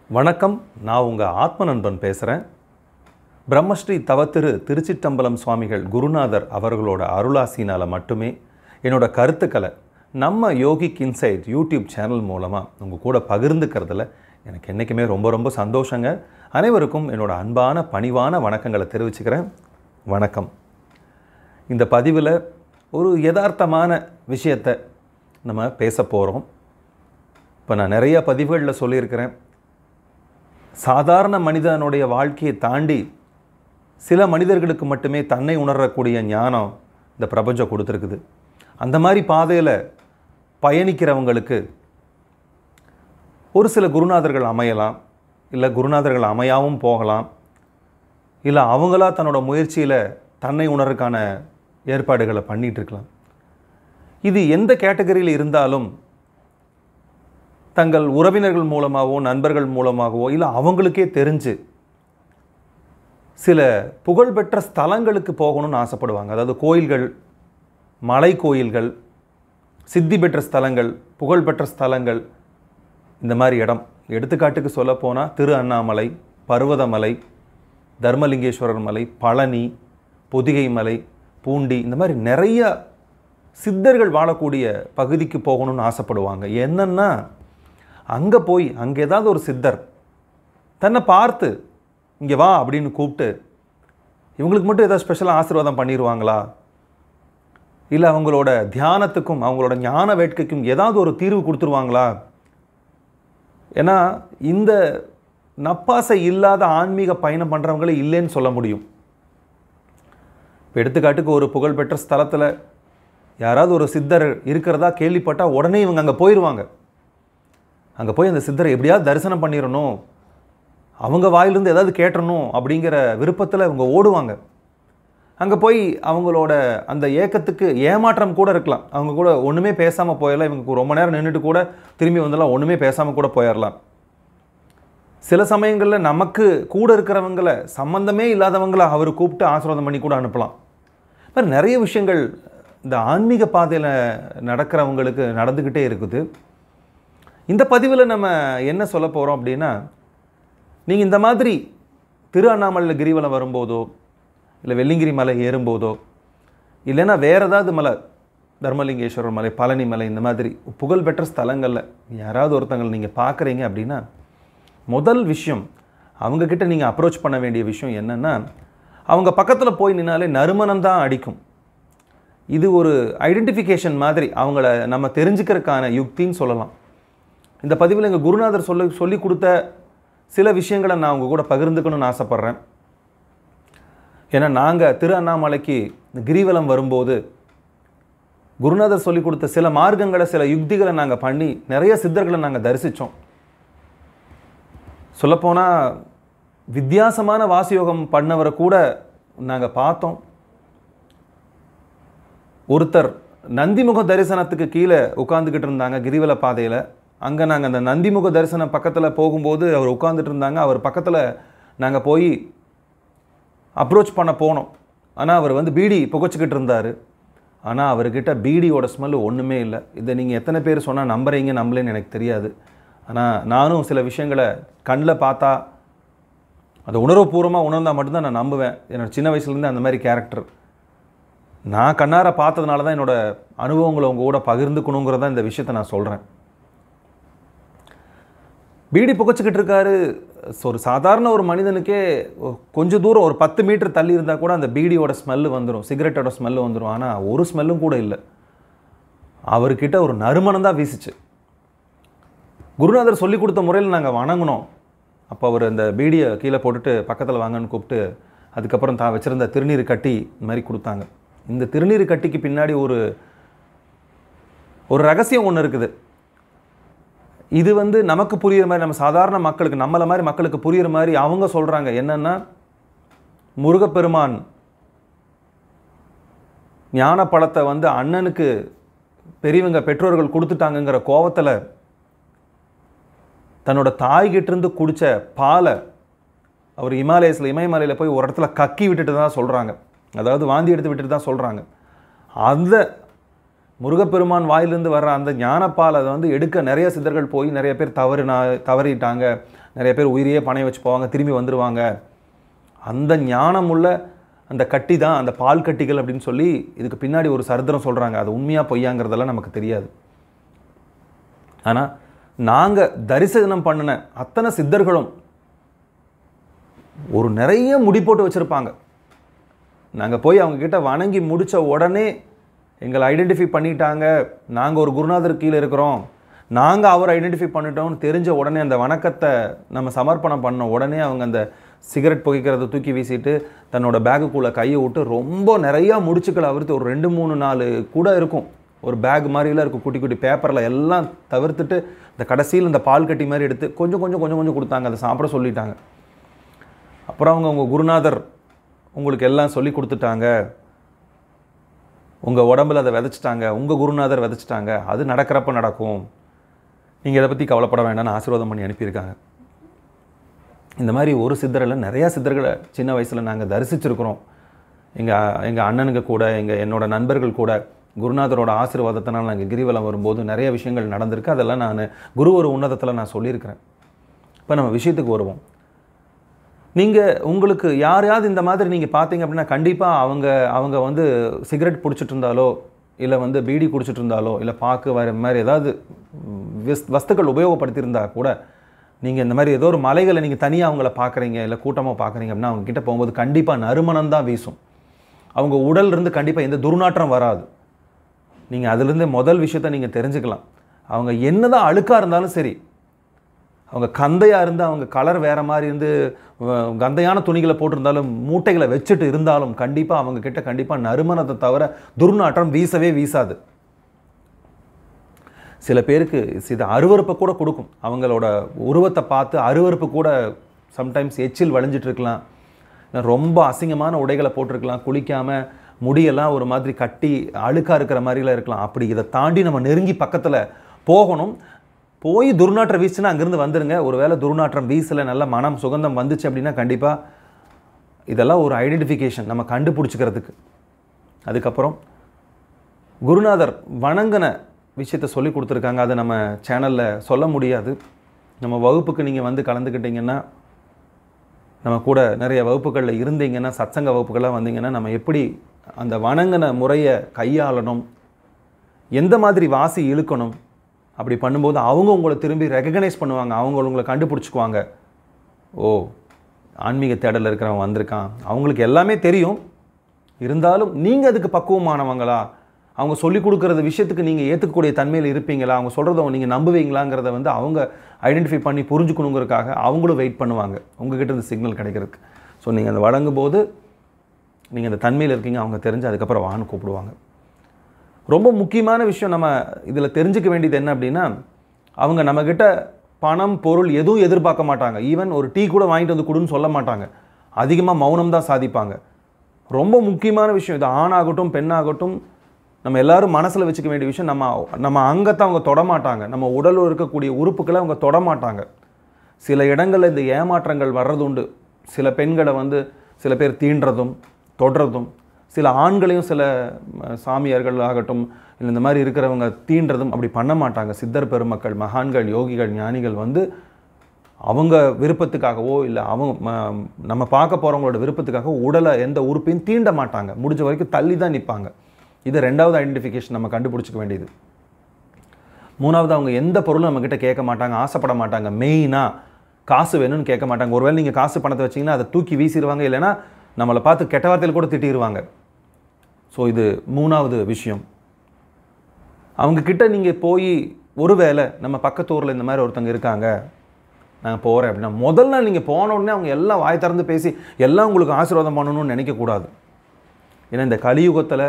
வணக்கம் நான் உங்கள் ஆத்ம நண்பன் பேசுகிறேன் பிரம்மஸ்ரீ தவத்திரு திருச்சிட்டம்பலம் சுவாமிகள் குருநாதர் அவர்களோட அருளாசினால் மட்டுமே என்னோட கருத்துக்களை நம்ம யோகிக் இன்சைட் யூடியூப் சேனல் மூலமாக உங்கள் கூட பகிர்ந்துக்கிறதுல எனக்கு என்றைக்குமே ரொம்ப ரொம்ப சந்தோஷங்க அனைவருக்கும் என்னோட அன்பான பணிவான வணக்கங்களை தெரிவிச்சுக்கிறேன் வணக்கம் இந்த பதிவில் ஒரு யதார்த்தமான விஷயத்தை நம்ம பேச போகிறோம் இப்போ நான் நிறைய பதிவுகளில் சொல்லியிருக்கிறேன் சாதாரண மனிதனுடைய வாழ்க்கையை தாண்டி சில மனிதர்களுக்கு மட்டுமே தன்னை உணரக்கூடிய ஞானம் இந்த பிரபஞ்சம் கொடுத்துருக்குது அந்த மாதிரி பாதையில் பயணிக்கிறவங்களுக்கு ஒரு சில குருநாதர்கள் அமையலாம் இல்லை குருநாதர்கள் அமையாவும் போகலாம் இல்லை அவங்களா தன்னோட முயற்சியில் தன்னை உணர்றதுக்கான ஏற்பாடுகளை பண்ணிகிட்டு இருக்கலாம் இது எந்த கேட்டகரியில் இருந்தாலும் தங்கள் உறவினர்கள் மூலமாகவோ நண்பர்கள் மூலமாகவோ இல்லை அவங்களுக்கே தெரிஞ்சு சில புகழ்பெற்ற ஸ்தலங்களுக்கு போகணும்னு ஆசைப்படுவாங்க அதாவது கோயில்கள் மலை கோயில்கள் சித்தி பெற்ற ஸ்தலங்கள் புகழ்பெற்ற ஸ்தலங்கள் இந்த மாதிரி இடம் எடுத்துக்காட்டுக்கு சொல்லப்போனால் திரு அண்ணாமலை பர்வதமலை தர்மலிங்கேஸ்வரர் மலை பழனி பொதிகை மலை பூண்டி இந்த மாதிரி நிறைய சித்தர்கள் வாழக்கூடிய பகுதிக்கு போகணும்னு ஆசைப்படுவாங்க என்னன்னா அங்கே போய் அங்கே ஏதாவது ஒரு சித்தர் தன்னை பார்த்து இங்கே வா அப்படின்னு கூப்பிட்டு இவங்களுக்கு மட்டும் ஏதாவது ஸ்பெஷலாக ஆசீர்வாதம் பண்ணிடுவாங்களா இல்லை அவங்களோட தியானத்துக்கும் அவங்களோட ஞான வேட்கைக்கும் ஏதாவது ஒரு தீர்வு கொடுத்துருவாங்களா ஏன்னா இந்த நப்பாசை இல்லாத ஆன்மீக பயணம் பண்ணுறவங்களே இல்லைன்னு சொல்ல முடியும் இப்போ எடுத்துக்காட்டுக்கு ஒரு புகழ்பெற்ற ஸ்தலத்தில் யாராவது ஒரு சித்தர் இருக்கிறதா கேள்விப்பட்டால் உடனே இவங்க அங்கே போயிடுவாங்க அங்கே போய் அந்த சித்தரை எப்படியாவது தரிசனம் பண்ணிடணும் அவங்க வாயிலிருந்து ஏதாவது கேட்டணும் அப்படிங்கிற விருப்பத்தில் இவங்க ஓடுவாங்க அங்கே போய் அவங்களோட அந்த ஏக்கத்துக்கு ஏமாற்றம் கூட இருக்கலாம் அவங்க கூட ஒன்றுமே பேசாமல் போயிடலாம் இவங்க ரொம்ப நேரம் நின்றுட்டு கூட திரும்பி வந்தெல்லாம் ஒன்றுமே பேசாமல் கூட போயிடலாம் சில சமயங்களில் நமக்கு கூட இருக்கிறவங்கள சம்மந்தமே இல்லாதவங்கள அவர் கூப்பிட்டு ஆசீர்வாதம் பண்ணி கூட அனுப்பலாம் மாதிரி நிறைய விஷயங்கள் இந்த ஆன்மீக பாதையில் நடக்கிறவங்களுக்கு நடந்துக்கிட்டே இருக்குது இந்த பதிவில் நம்ம என்ன சொல்ல போகிறோம் அப்படின்னா நீங்கள் இந்த மாதிரி திரு அண்ணாமலையில் கிரிவலம் வரும்போதோ இல்லை வெள்ளிங்கிரி மலை ஏறும்போதோ இல்லைன்னா வேறு ஏதாவது மலை தர்மலிங்கேஸ்வரர் மலை பழனி மலை இந்த மாதிரி புகழ்பெற்ற ஸ்தலங்களில் யாராவது ஒருத்தங்களை நீங்கள் பார்க்குறீங்க அப்படின்னா முதல் விஷயம் அவங்கக்கிட்ட நீங்கள் அப்ரோச் பண்ண வேண்டிய விஷயம் என்னென்னா அவங்க பக்கத்தில் போய் நின்னாலே நறுமணம் தான் அடிக்கும் இது ஒரு ஐடென்டிஃபிகேஷன் மாதிரி அவங்கள நம்ம தெரிஞ்சுக்கிறதுக்கான யுக்தின்னு சொல்லலாம் இந்த பதிவில் எங்கள் குருநாதர் சொல்லி சொல்லி கொடுத்த சில விஷயங்களை நான் உங்கள் கூட பகிர்ந்துக்கணும்னு ஆசைப்பட்றேன் ஏன்னா நாங்கள் திரு அண்ணாமலைக்கு கிரிவலம் வரும்போது குருநாதர் சொல்லி கொடுத்த சில மார்க்கங்களை சில யுக்திகளை நாங்கள் பண்ணி நிறைய சித்தர்களை நாங்கள் தரிசித்தோம் சொல்லப்போனால் வித்தியாசமான வாசியோகம் பண்ணவரை கூட நாங்கள் பார்த்தோம் ஒருத்தர் நந்திமுக தரிசனத்துக்கு கீழே உட்காந்துக்கிட்டு இருந்தாங்க கிரிவல பாதையில் அங்கே நாங்கள் அந்த நந்திமுக தரிசனம் பக்கத்தில் போகும்போது அவர் உட்காந்துட்டு இருந்தாங்க அவர் பக்கத்தில் நாங்கள் போய் அப்ரோச் பண்ண போனோம் ஆனால் அவர் வந்து பீடி புகைச்சிக்கிட்டு இருந்தார் ஆனால் அவர்கிட்ட பீடியோட ஸ்மெல் ஒன்றுமே இல்லை இதை நீங்கள் எத்தனை பேர் சொன்னால் நம்புறீங்க நம்பலேன்னு எனக்கு தெரியாது ஆனால் நானும் சில விஷயங்களை கண்ணில் பார்த்தா அதை உணர்வுபூர்வமாக உணர்ந்தால் மட்டும்தான் நான் நம்புவேன் என்னோட சின்ன வயசுலேருந்து அந்த மாதிரி கேரக்டர் நான் கண்ணார பார்த்ததுனால தான் என்னோடய அனுபவங்களை உங்கள் கூட பகிர்ந்துக்கணுங்கிறத இந்த விஷயத்தை நான் சொல்கிறேன் பீடி புகைச்சிக்கிட்டு இருக்காரு ஒரு சாதாரண ஒரு மனிதனுக்கே கொஞ்சம் தூரம் ஒரு பத்து மீட்டர் தள்ளி இருந்தால் கூட அந்த பீடியோட ஸ்மெல்லு வந்துடும் சிகரெட்டோட ஸ்மெல்லு வந்துடும் ஆனால் ஒரு ஸ்மெல்லும் கூட இல்லை அவர்கிட்ட ஒரு நறுமணம் தான் வீசிச்சு குருநாதர் சொல்லி கொடுத்த முறையில் நாங்கள் வணங்கினோம் அப்போ அவர் அந்த பீடியை கீழே போட்டுட்டு பக்கத்தில் வாங்கன்னு கூப்பிட்டு அதுக்கப்புறம் தான் வச்சுருந்த திருநீர் கட்டி இந்த மாதிரி கொடுத்தாங்க இந்த திருநீர் கட்டிக்கு பின்னாடி ஒரு ஒரு ரகசியம் ஒன்று இருக்குது இது வந்து நமக்கு புரியுற மாதிரி நம்ம சாதாரண மக்களுக்கு நம்மளை மாதிரி மக்களுக்கு புரியுற மாதிரி அவங்க சொல்கிறாங்க என்னென்னா முருகப்பெருமான் ஞான பழத்தை வந்து அண்ணனுக்கு பெரியவங்க பெற்றோர்கள் கொடுத்துட்டாங்கங்கிற கோவத்தில் தன்னோட தாய்கிட்டேருந்து குடித்த பாலை அவர் இமாலயஸில் இமயமலையில் போய் ஒரு இடத்துல கக்கி விட்டுட்டு தான் சொல்கிறாங்க அதாவது வாந்தி எடுத்து விட்டுட்டு தான் சொல்கிறாங்க அந்த முருகப்பெருமான் வாயிலிருந்து வர்ற அந்த ஞானப்பால் அதை வந்து எடுக்க நிறைய சித்தர்கள் போய் நிறைய பேர் தவறு தவறிட்டாங்க நிறைய பேர் உயிரையே பணைய வச்சு போவாங்க திரும்பி வந்துடுவாங்க அந்த ஞானமுள்ள அந்த கட்டி தான் அந்த பால் கட்டிகள் அப்படின்னு சொல்லி இதுக்கு பின்னாடி ஒரு சரித்திரம் சொல்கிறாங்க அது உண்மையாக பொய்யாங்கிறதெல்லாம் நமக்கு தெரியாது ஆனால் நாங்கள் தரிசனம் பண்ணின அத்தனை சித்தர்களும் ஒரு நிறைய முடி போட்டு வச்சுருப்பாங்க நாங்கள் போய் அவங்க கிட்ட வணங்கி முடித்த உடனே எங்களை ஐடென்டிஃபை பண்ணிட்டாங்க நாங்கள் ஒரு குருநாதர் கீழே இருக்கிறோம் நாங்கள் அவரை ஐடென்டிஃபை பண்ணிட்டோம்னு தெரிஞ்ச உடனே அந்த வணக்கத்தை நம்ம சமர்ப்பணம் பண்ண உடனே அவங்க அந்த சிகரெட் புகைக்கிறத தூக்கி வீசிட்டு தன்னோட பேக்குக்குள்ளே கையை விட்டு ரொம்ப நிறையா முடிச்சுக்களை அவிர்த்து ஒரு ரெண்டு மூணு நாலு கூட இருக்கும் ஒரு பேக் மாதிரிலாம் இருக்கும் குட்டி குட்டி பேப்பரில் எல்லாம் தவிர்த்துட்டு இந்த கடைசியில் இந்த பால் கட்டி மாதிரி எடுத்து கொஞ்சம் கொஞ்சம் கொஞ்சம் கொஞ்சம் கொடுத்தாங்க அதை சாப்பிட சொல்லிட்டாங்க அப்புறம் அவங்க உங்கள் குருநாதர் உங்களுக்கு எல்லாம் சொல்லி கொடுத்துட்டாங்க உங்கள் உடம்புல அதை விதைச்சிட்டாங்க உங்கள் குருநாதர் விதைச்சிட்டாங்க அது நடக்கிறப்ப நடக்கும் நீங்கள் இதை பற்றி கவலைப்பட வேண்டாம்னு ஆசீர்வாதம் பண்ணி அனுப்பியிருக்காங்க இந்த மாதிரி ஒரு சித்தரில் நிறையா சித்தர்களை சின்ன வயசில் நாங்கள் தரிசிச்சிருக்கிறோம் எங்கள் எங்கள் அண்ணனுங்க கூட எங்கள் என்னோட நண்பர்கள் கூட குருநாதரோட ஆசீர்வாதத்தினால் நாங்கள் கிரிவலம் வரும்போது நிறைய விஷயங்கள் நடந்திருக்கு அதெல்லாம் நான் குரு ஒரு உன்னதத்தில் நான் சொல்லியிருக்கிறேன் இப்போ நம்ம விஷயத்துக்கு வருவோம் நீங்கள் உங்களுக்கு யாரையாவது இந்த மாதிரி நீங்கள் பார்த்தீங்க அப்படின்னா கண்டிப்பாக அவங்க அவங்க வந்து சிகரெட் பிடிச்சிட்டு இருந்தாலோ இல்லை வந்து பீடி குடிச்சிட்டு இருந்தாலோ இல்லை பாக்கு வர மாதிரி ஏதாவது விஸ் வஸ்துக்கள் உபயோகப்படுத்தியிருந்தா கூட நீங்கள் இந்த மாதிரி ஏதோ ஒரு மலைகளை நீங்கள் தனியாக அவங்கள பார்க்குறீங்க இல்லை கூட்டமாக பார்க்குறீங்க அப்படின்னா அவங்க கிட்ட போகும்போது கண்டிப்பாக நறுமணம் தான் வீசும் அவங்க உடல்ல இருந்து கண்டிப்பாக எந்த துர்நாற்றம் வராது நீங்கள் அதுலேருந்து முதல் விஷயத்த நீங்கள் தெரிஞ்சுக்கலாம் அவங்க என்னதான் அழுக்காக இருந்தாலும் சரி அவங்க கந்தையாக இருந்து அவங்க கலர் வேறு மாதிரி இருந்து வ- கந்தையான துணிகளை போட்டிருந்தாலும் மூட்டைகளை வச்சுட்டு இருந்தாலும் கண்டிப்பாக அவங்க கிட்ட கண்டிப்பாக நறுமணத்தை தவிர துர்நாற்றம் வீசவே வீசாது சில பேருக்கு இது அருவருப்பை கூட கொடுக்கும் அவங்களோட உருவத்தை பார்த்து அருவருப்பு கூட சம்டைம்ஸ் எச்சில் வழிஞ்சிட்டு இருக்கலாம் இல்ல ரொம்ப அசிங்கமான உடைகளை போட்டிருக்கலாம் குளிக்காமல் முடியெல்லாம் ஒரு மாதிரி கட்டி அழுக்காக இருக்கிற மாதிரிலாம் இருக்கலாம் அப்படி இதை தாண்டி நம்ம நெருங்கி பக்கத்தில் போகணும் போய் துர்நாற்றம் வீசுனா அங்கேருந்து வந்துருங்க ஒருவேளை துர்நாற்றம் வீசல நல்ல மனம் சுகந்தம் வந்துச்சு அப்படின்னா கண்டிப்பாக இதெல்லாம் ஒரு ஐடென்டிஃபிகேஷன் நம்ம கண்டுபிடிச்சிக்கிறதுக்கு அதுக்கப்புறம் குருநாதர் வணங்கின விஷயத்த சொல்லி கொடுத்துருக்காங்க அதை நம்ம சேனலில் சொல்ல முடியாது நம்ம வகுப்புக்கு நீங்கள் வந்து கலந்துக்கிட்டீங்கன்னா நம்ம கூட நிறைய வகுப்புகளில் இருந்தீங்கன்னா சத்சங்க வகுப்புகள்லாம் வந்தீங்கன்னா நம்ம எப்படி அந்த வணங்கின முறையை கையாளணும் எந்த மாதிரி வாசி இழுக்கணும் அப்படி பண்ணும்போது அவங்க உங்களை திரும்பி ரெகக்னைஸ் பண்ணுவாங்க அவங்க உங்களை கண்டுபிடிச்சிக்குவாங்க ஓ ஆன்மீக தேடலில் இருக்கிறவன் வந்திருக்கான் அவங்களுக்கு எல்லாமே தெரியும் இருந்தாலும் நீங்கள் அதுக்கு பக்குவமானவங்களா அவங்க சொல்லி கொடுக்குறது விஷயத்துக்கு நீங்கள் ஏற்றுக்கக்கூடிய தன்மையில் இருப்பீங்களா அவங்க சொல்கிறத நீங்கள் நம்புவீங்களாங்கிறத வந்து அவங்க ஐடென்டிஃபை பண்ணி புரிஞ்சுக்கணுங்கிறதுக்காக அவங்களும் வெயிட் பண்ணுவாங்க உங்ககிட்ட இந்த சிக்னல் கிடைக்கிறதுக்கு ஸோ நீங்கள் அந்த வழங்கும் போது நீங்கள் அந்த தன்மையில் இருக்கீங்க அவங்க தெரிஞ்சு அதுக்கப்புறம் வான்னு கூப்பிடுவாங்க ரொம்ப முக்கியமான விஷயம் நம்ம இதில் தெரிஞ்சுக்க வேண்டியது என்ன அப்படின்னா அவங்க நம்மக்கிட்ட பணம் பொருள் எதுவும் எதிர்பார்க்க மாட்டாங்க ஈவன் ஒரு டீ கூட வாங்கிட்டு வந்து கொடுன்னு சொல்ல மாட்டாங்க அதிகமாக மௌனம் தான் சாதிப்பாங்க ரொம்ப முக்கியமான விஷயம் இது ஆணாகட்டும் பெண்ணாகட்டும் நம்ம எல்லாரும் மனசில் வச்சுக்க வேண்டிய விஷயம் நம்ம நம்ம அங்கத்தை அவங்க தொடமாட்டாங்க நம்ம உடலில் இருக்கக்கூடிய உறுப்புகளை அவங்க தொடமாட்டாங்க சில இடங்களில் இந்த ஏமாற்றங்கள் வர்றது உண்டு சில பெண்களை வந்து சில பேர் தீண்டுறதும் தொடுறதும் சில ஆண்களையும் சில ம, சாமியார்கள் ஆகட்டும் இல்லை இந்த மாதிரி இருக்கிறவங்க தீண்டுறதும் அப்படி பண்ண மாட்டாங்க சித்தர் பெருமக்கள் மகான்கள் யோகிகள் ஞானிகள் வந்து அவங்க விருப்பத்துக்காகவோ இல்லை அவங்க ம- நம்ம பார்க்க போகிறவங்களோட விருப்பத்துக்காக உடலை எந்த உறுப்பையும் தீண்ட மாட்டாங்க முடிஞ்ச வரைக்கும் தள்ளி தான் நிற்பாங்க இது ரெண்டாவது ஐடென்டிஃபிகேஷன் நம்ம கண்டுபிடிச்சிக்க வேண்டியது மூணாவது அவங்க எந்த பொருளும் நம்மக்கிட்ட கேட்க மாட்டாங்க ஆசைப்பட மாட்டாங்க மெயினாக காசு வேணும்னு கேட்க மாட்டாங்க ஒருவேளை நீங்கள் காசு பணத்தை வச்சீங்கன்னா அதை தூக்கி வீசிடுவாங்க இல்லைன்னா நம்மளை பார்த்து கெட்ட வார்த்தையில் கூட திட்டிடுவாங்க ஸோ இது மூணாவது விஷயம் அவங்க கிட்ட நீங்கள் போய் ஒருவேளை நம்ம பக்கத்து ஊரில் இந்த மாதிரி ஒருத்தங்க இருக்காங்க நான் போகிறேன் அப்படின்னா முதல் நாள் நீங்கள் போன உடனே அவங்க எல்லாம் வாய் திறந்து பேசி எல்லாம் உங்களுக்கு ஆசீர்வாதம் பண்ணணும்னு நினைக்கக்கூடாது ஏன்னா இந்த கலியுகத்தில்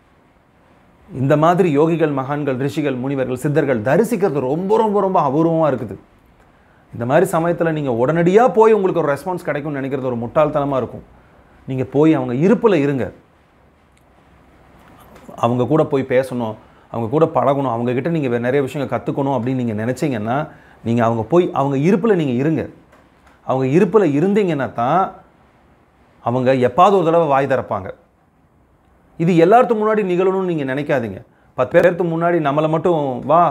இந்த மாதிரி யோகிகள் மகான்கள் ரிஷிகள் முனிவர்கள் சித்தர்கள் தரிசிக்கிறது ரொம்ப ரொம்ப ரொம்ப அபூர்வமாக இருக்குது இந்த மாதிரி சமயத்தில் நீங்கள் உடனடியாக போய் உங்களுக்கு ஒரு ரெஸ்பான்ஸ் கிடைக்கும்னு நினைக்கிறது ஒரு முட்டாள்தனமாக இருக்கும் நீங்கள் போய் அவங்க இருப்பில் இருங்க அவங்க கூட போய் பேசணும் அவங்க கூட பழகணும் அவங்க கிட்ட நீங்கள் நிறைய விஷயங்கள் கற்றுக்கணும் அப்படின்னு நீங்கள் நினச்சிங்கன்னா நீங்கள் அவங்க போய் அவங்க இருப்பில் நீங்கள் இருங்க அவங்க இருப்பில் இருந்தீங்கன்னா தான் அவங்க எப்பாவது ஒரு தடவை வாய் திறப்பாங்க இது எல்லாத்துக்கும் முன்னாடி நிகழணும்னு நீங்கள் நினைக்காதீங்க பத்து பேருக்கு முன்னாடி நம்மளை மட்டும் வா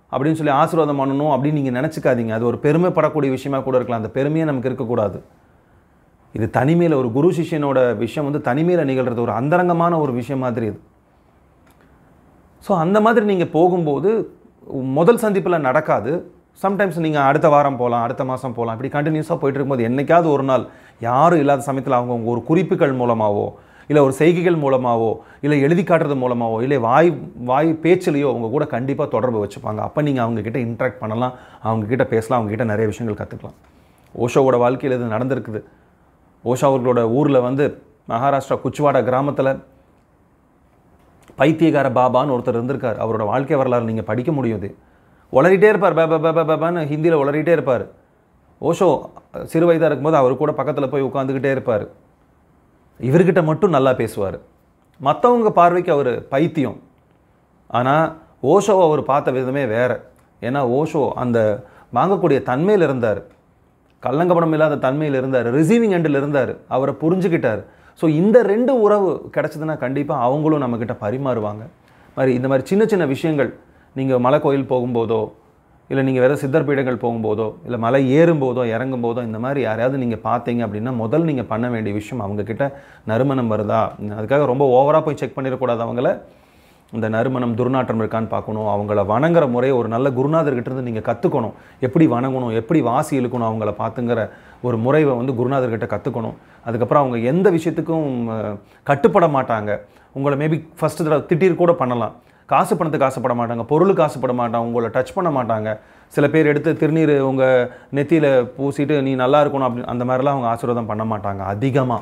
அப்படின்னு சொல்லி ஆசீர்வாதம் பண்ணணும் அப்படின்னு நீங்கள் நினச்சிக்காதீங்க அது ஒரு பெருமைப்படக்கூடிய விஷயமா கூட இருக்கலாம் அந்த பெருமையே நமக்கு இருக்கக்கூடாது இது தனிமையில் ஒரு குரு சிஷ்யனோட விஷயம் வந்து தனிமையில் நிகழ்கிறது ஒரு அந்தரங்கமான ஒரு விஷயம் மாதிரி இது ஸோ அந்த மாதிரி நீங்கள் போகும்போது முதல் சந்திப்பில் நடக்காது சம்டைம்ஸ் நீங்கள் அடுத்த வாரம் போகலாம் அடுத்த மாதம் போகலாம் இப்படி கண்டினியூஸாக போயிட்டு இருக்கும்போது என்னைக்காவது ஒரு நாள் யாரும் இல்லாத சமயத்தில் அவங்க உங்க ஒரு குறிப்புகள் மூலமாகவோ இல்லை ஒரு செய்கைகள் மூலமாகவோ இல்லை எழுதி காட்டுறது மூலமாகவோ இல்லை வாய் வாய் பேச்சிலையோ அவங்க கூட கண்டிப்பாக தொடர்பு வச்சுப்பாங்க அப்போ நீங்கள் அவங்கக்கிட்ட இன்ட்ராக்ட் பண்ணலாம் அவங்கக்கிட்ட பேசலாம் அவங்கக்கிட்ட நிறைய விஷயங்கள் கற்றுக்கலாம் ஓஷோவோட வாழ்க்கையில் இது நடந்திருக்குது ஓஷா அவர்களோட ஊரில் வந்து மகாராஷ்டிரா குச்வாடா கிராமத்தில் பைத்தியகார பாபான்னு ஒருத்தர் இருந்திருக்கார் அவரோட வாழ்க்கை வரலாறு நீங்கள் படிக்க முடியும் இது உளறிட்டே இருப்பார் பே பே பே பான்னு ஹிந்தியில் உளறிட்டே இருப்பார் ஓஷோ சிறு வயதாக இருக்கும்போது அவர் கூட பக்கத்தில் போய் உட்காந்துக்கிட்டே இருப்பார் இவர்கிட்ட மட்டும் நல்லா பேசுவார் மற்றவங்க பார்வைக்கு அவர் பைத்தியம் ஆனால் ஓஷோவை அவர் பார்த்த விதமே வேறு ஏன்னா ஓஷோ அந்த வாங்கக்கூடிய தன்மையில் இருந்தார் கள்ளங்கபடம் இல்லாத தன்மையில் இருந்தார் ரிசீவிங் எண்டில் இருந்தார் அவரை புரிஞ்சுக்கிட்டார் ஸோ இந்த ரெண்டு உறவு கிடச்சதுன்னா கண்டிப்பாக அவங்களும் நம்மக்கிட்ட பரிமாறுவாங்க மாதிரி இந்த மாதிரி சின்ன சின்ன விஷயங்கள் நீங்கள் மலை கோயில் போகும்போதோ இல்லை நீங்கள் வேறு சித்தர் பீடங்கள் போகும்போதோ இல்லை மலை ஏறும்போதோ இறங்கும்போதோ இந்த மாதிரி யாரையாவது நீங்கள் பார்த்தீங்க அப்படின்னா முதல் நீங்கள் பண்ண வேண்டிய விஷயம் அவங்கக்கிட்ட நறுமணம் வருதா அதுக்காக ரொம்ப ஓவராக போய் செக் பண்ணிடக்கூடாது அவங்கள இந்த நறுமணம் துர்நாற்றம் இருக்கான்னு பார்க்கணும் அவங்கள வணங்குற முறையை ஒரு நல்ல குருநாதர்கிட்ட இருந்து நீங்கள் கற்றுக்கணும் எப்படி வணங்கணும் எப்படி வாசி இழுக்கணும் அவங்கள பார்த்துங்கிற ஒரு முறைவை வந்து குருநாதர்கிட்ட கற்றுக்கணும் அதுக்கப்புறம் அவங்க எந்த விஷயத்துக்கும் அஹ், கட்டுப்பட மாட்டாங்க உங்களை மேபி ஃபஸ்ட்டு தடவை திட்டீர் கூட பண்ணலாம் காசு பணத்துக்கு ஆசைப்பட மாட்டாங்க பொருளுக்கு ஆசைப்பட மாட்டாங்க உங்களை டச் பண்ண மாட்டாங்க சில பேர் எடுத்து திருநீர் உங்கள் நெத்தியில் பூசிட்டு நீ நல்லா இருக்கணும் அப்படி அந்த மாதிரிலாம் அவங்க ஆசீர்வாதம் பண்ண மாட்டாங்க அதிகமாக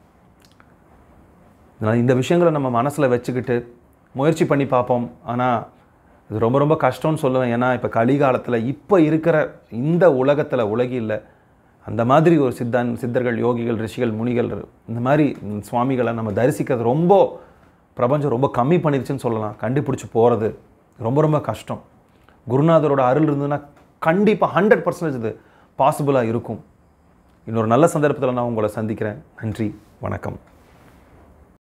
அதனால் இந்த விஷயங்களை நம்ம மனசில் வச்சுக்கிட்டு முயற்சி பண்ணி பார்ப்போம் ஆனால் இது ரொம்ப ரொம்ப கஷ்டம்னு சொல்லுவேன் ஏன்னா இப்போ கலிகாலத்தில் இப்போ இருக்கிற இந்த உலகத்தில் உலகில் அந்த மாதிரி ஒரு சித்தன் சித்தர்கள் யோகிகள் ரிஷிகள் முனிகள் இந்த மாதிரி சுவாமிகளை நம்ம தரிசிக்கிறது ரொம்ப பிரபஞ்சம் ரொம்ப கம்மி பண்ணிருச்சுன்னு சொல்லலாம் கண்டுபிடிச்சி போகிறது ரொம்ப ரொம்ப கஷ்டம் குருநாதரோட அருள் இருந்ததுன்னா கண்டிப்பாக ஹண்ட்ரட் பர்சன்டேஜ் இது பாசிபிளாக இருக்கும் இன்னொரு நல்ல சந்தர்ப்பத்தில் நான் உங்களை சந்திக்கிறேன் நன்றி வணக்கம்